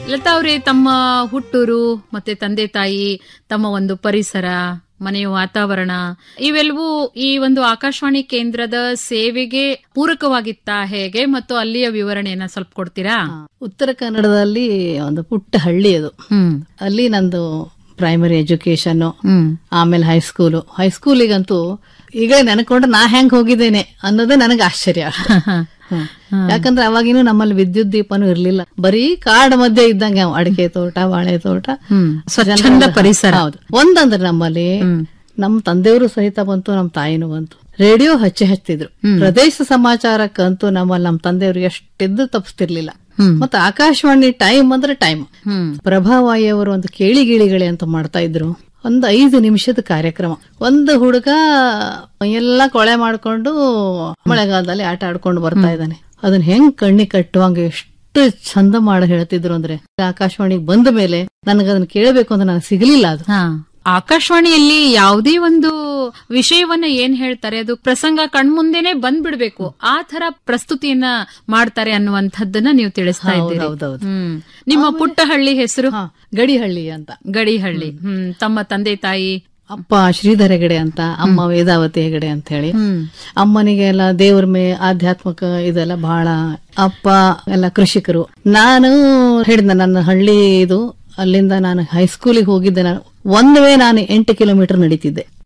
ಲತಾ ಅವ್ರೆ ತಮ್ಮ ಹುಟ್ಟೂರು ಮತ್ತೆ ತಂದೆ ತಾಯಿ ತಮ್ಮ ಒಂದು ಪರಿಸರ ಮನೆಯ ವಾತಾವರಣ ಇವೆಲ್ಲವೂ ಈ ಒಂದು ಆಕಾಶವಾಣಿ ಕೇಂದ್ರದ ಸೇವೆಗೆ ಪೂರಕವಾಗಿತ್ತಾ ಹೇಗೆ ಮತ್ತು ಅಲ್ಲಿಯ ವಿವರಣೆಯನ್ನ ಸ್ವಲ್ಪ ಕೊಡ್ತೀರಾ ಉತ್ತರ ಕನ್ನಡದಲ್ಲಿ ಒಂದು ಪುಟ್ಟ ಹಳ್ಳಿ ಅದು ಹ್ಮ್ ಅಲ್ಲಿ ನಂದು ಪ್ರೈಮರಿ ಎಜುಕೇಶನ್ ಹ್ಮ್ ಆಮೇಲೆ ಹೈಸ್ಕೂಲು ಹೈಸ್ಕೂಲಿಗಂತೂ ಈಗ ನೆನ್ಕೊಂಡ್ರೆ ನಾ ಹೆಂಗ್ ಹೋಗಿದ್ದೇನೆ ಅನ್ನೋದೇ ನನಗೆ ಆಶ್ಚರ್ಯ ಹ್ಮ್. ಯಾಕಂದ್ರೆ ಅವಾಗಿನೂ ನಮ್ಮಲ್ಲಿ ವಿದ್ಯುತ್ ದೀಪನೂ ಇರ್ಲಿಲ್ಲ ಬರೀ ಕಾಡ್ ಮಧ್ಯೆ ಇದ್ದಂಗೆ ಅವು ಅಡಿಕೆ ತೋಟ ಬಾಳೆ ತೋಟ ಹ್ಮ್ ಸ್ವಚ್ಛಂದ ಜನರೆಲ್ಲ- ಪರಿಸರ ಹೌದು ಒಂದಂದ್ರೆ ನಮ್ಮಲ್ಲಿ ನಮ್ ತಂದೆಯವರು ಸಹಿತ ಬಂತು ನಮ್ ತಾಯಿನೂ ಬಂತು ರೇಡಿಯೋ ಹಚ್ಚಿ ಹಚ್ತಿದ್ರು ಪ್ರದೇಶ ಸಮಾಚಾರಕ್ಕಂತೂ ನಮ್ಮಲ್ಲಿ ನಮ್ ತಂದೆಯವರು ಎಷ್ಟಿದ್ದು ತಪ್ಪಿಸ್ತಿರ್ಲಿಲ್ಲ ಹ್ಮ್. ಮತ್ತೆ ಆಕಾಶವಾಣಿ ಟೈಮ್ ಅಂದ್ರೆ ಟೈಮ್ ಹ್ಮ್ ಪ್ರಭಾವಾಯಿ ಅವರು ಒಂದು ಕೇಳಿ ಗೀಳಿಗಳಿ ಅಂತ ಮಾಡ್ತಾ ಇದ್ರು ಒಂದು ಐದು ನಿಮಿಷದ ಕಾರ್ಯಕ್ರಮ ಒಂದು ಹುಡುಗ ಎಲ್ಲ ಕೊಳೆ ಮಾಡ್ಕೊಂಡು ಮಳೆಗಾಲದಲ್ಲಿ ಆಟ ಆಡ್ಕೊಂಡು ಬರ್ತಾ ಇದ್ದಾನೆ ಅದನ್ನ ಹೆಂಗ್ ಕಣ್ಣಿ ಕಟ್ಟುವಂಗ ಎಷ್ಟು ಚಂದ ಮಾಡಿ ಹೇಳ್ತಿದ್ರು ಅಂದ್ರೆ ಆಕಾಶವಾಣಿಗೆ ಬಂದ ಮೇಲೆ ನನಗದನ್ನ ಕೇಳಬೇಕು ಅಂತ ನನಗೆ ಸಿಗಲಿಲ್ಲ ಅದು ಹಾ ಆಕಾಶವಾಣಿಯಲ್ಲಿ ಯಾವುದೇ ಒಂದು ವಿಷಯವನ್ನ ಏನ್ ಹೇಳ್ತಾರೆ ಅದು ಪ್ರಸಂಗ ಕಣ್ಮುಂದೆನೆ ಬಂದ್ಬಿಡ್ಬೇಕು ಆ ತರ ಪ್ರಸ್ತುತಿಯನ್ನ ಮಾಡ್ತಾರೆ ಅನ್ನುವಂಥದ್ದನ್ನ ನೀವು ತಿಳಿಸ್ತಾ ಇದ್ದೀರಿ ಹೌದೌದು ಹ್ಮ್ ನಿಮ್ಮ ಪುಟ್ಟ ಹಳ್ಳಿ ಹೆಸರು ಹಾ ಗಡಿಹಳ್ಳಿ ಅಂತ ಗಡಿಹಳ್ಳಿ ಹ್ಮ್ ತಮ್ಮ ತಂದೆ ತಾಯಿ ಅಪ್ಪ ಶ್ರೀಧರ ಹೆಗಡೆ ಅಂತ ಅಮ್ಮ ವೇದಾವತಿ ಹೆಗಡೆ ಅಂತ ಹೇಳಿ ಹ್ಮ್ ಅಮ್ಮನಿಗೆ ಎಲ್ಲ ದೇವ್ರ ಮೇ ಆಧ್ಯಾತ್ಮಿಕ ಇದೆಲ್ಲ ಬಹಳ ಅಪ್ಪ ಎಲ್ಲ ಕೃಷಿಕರು ನಾನು ಹೇಳಿದ ನನ್ನ ಹಳ್ಳಿ ಇದು ಅಲ್ಲಿಂದ ನಾನು ಹೈಸ್ಕೂಲಿಗೆ ಹೋಗಿದ್ದೆ ನಾನು ಒಂದ್ ವೇ ನಾನು ಎಂಟು ಕಿಲೋಮೀಟರ್ ನಡೀತಿದ್ದೆ